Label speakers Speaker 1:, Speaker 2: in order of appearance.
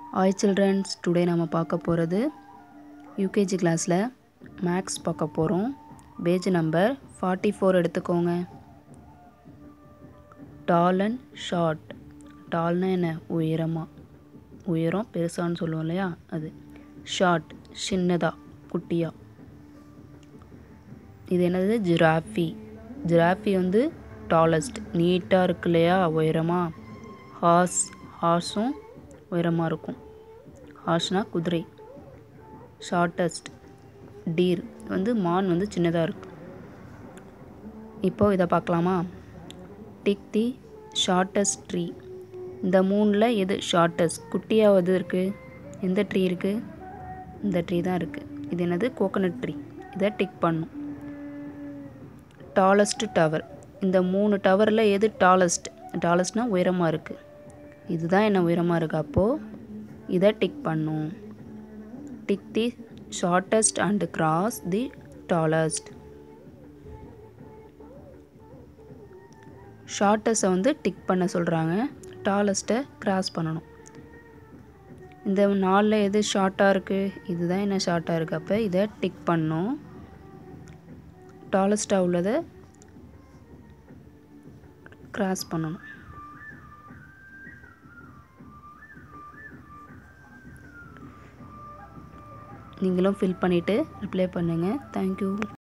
Speaker 1: hi children's today நம்ம பார்க்க போகிறது யூகேஜி கிளாஸில் மேக்ஸ் பார்க்க போகிறோம் பேஜ் நம்பர் ஃபார்ட்டி ஃபோர் எடுத்துக்கோங்க டால் அண்ட் ஷார்ட் டால்னா என்ன உயரமாக உயரம் பெருசான்னு சொல்லுவோம் இல்லையா அது ஷார்ட் சின்னதாக குட்டியாக இது என்னது ஜிராஃபி ஜிராஃபி வந்து டாலஸ்ட் நீட்டாக இருக்கு இல்லையா உயரமாக ஹார்ஸ் ஹார்ஸும் உயரமாக இருக்கும் ஹார்ஸ்னா குதிரை ஷார்ட்டஸ்ட் டீர் வந்து மான் வந்து சின்னதாக இருக்கும் இப்போது இதை பார்க்கலாமா டிக் தி ஷார்ட்டஸ்ட் ட்ரீ இந்த மூணில் எது ஷார்ட்டஸ்ட் குட்டியாக எது இருக்குது எந்த ட்ரீ இருக்குது இந்த ட்ரீ தான் இருக்குது இது என்னது கோகனட் ட்ரீ இதை டிக் பண்ணும் டாலஸ்ட் டவர் இந்த மூணு டவரில் எது டாலஸ்ட் டாலஸ்ட்னால் உயரமாக இருக்குது இதுதான் என்ன உயரமாக இருக்குது அப்போது இதை டிக் பண்ணும் tick the shortest and cross the tallest ஷார்ட்டஸ்ட்டை வந்து டிக் பண்ண சொல்கிறாங்க டாலஸ்ட்டை கிராஸ் பண்ணணும் இந்த நாலில் எது ஷார்ட்டாக இருக்குது இதுதான் என்ன ஷார்ட்டாக இருக்குது அப்போ இதை டிக் பண்ணும் டாலஸ்ட்டாக உள்ளதை கிராஸ் பண்ணணும் நீங்களும் ஃபில் பண்ணிவிட்டு ரிப்ளை பண்ணுங்கள் தேங்க்யூ